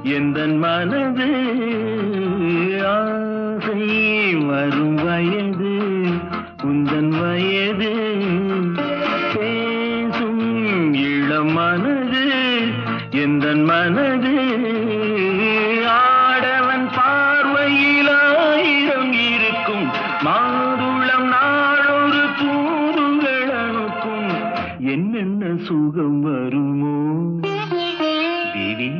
எந்த மனது ஆசை வரும் வயது உந்தன் வயது பேசும் இளம் மனது எந்த மனது ஆடவன் பார்வையில் ஆயிரம் இருக்கும் மாதுளம் நாளொரு தூதுகள் அனுப்பும் என்னென்ன சுகம் வருமோ தேவி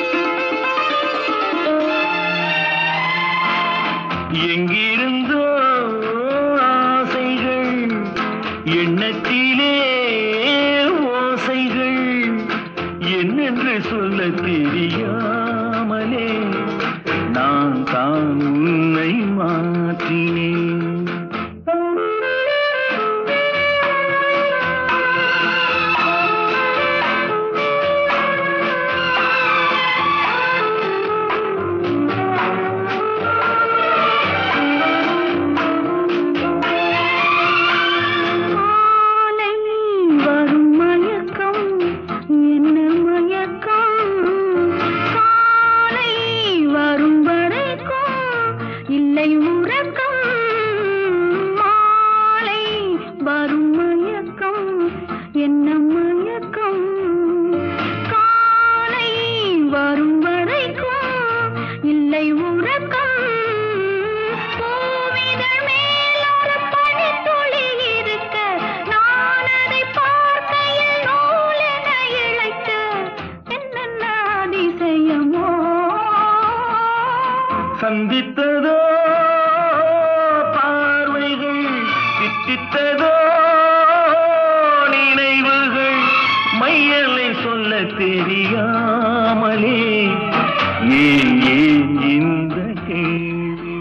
எங்கிருந்தோ ஆசைகள் எண்ணத்திலே ஓசைகள் என்னென்று சொல்ல தெரியாமலே நான் தான் உன்னை மாற்றினேன் மாலை வரும் மயக்கம் என்ன மயக்கம் காலை வரும் வரைக்கும் இல்லை உறக்கம் மாலை வரும் மயக்கம் என்ன மயக்கம் காலை வரும் வரைக்கும் இல்லை உறக்கம் பூவிதழ் மேல் ஒரு பனித்துளி இருக்க நான் அதை பார்க்கையில் நூலென இழைக்க என்னென்ன அதிசயமோ சந்தித்ததோ பார்வைகள் சித்தித்ததோ நினைவுகள் மையலை சொல்ல தெரியாமலே ஏன் ஏன் இந்த கேள்வி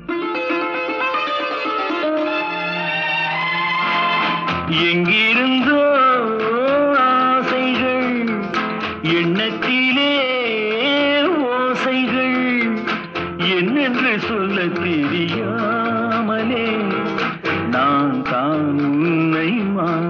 எங்கிருந்தோ ஆசைகள் எண்ணத்திலே ஓசைகள் என்னென்று சொல்ல தெரியாமலே நான் தான் உன்னை மா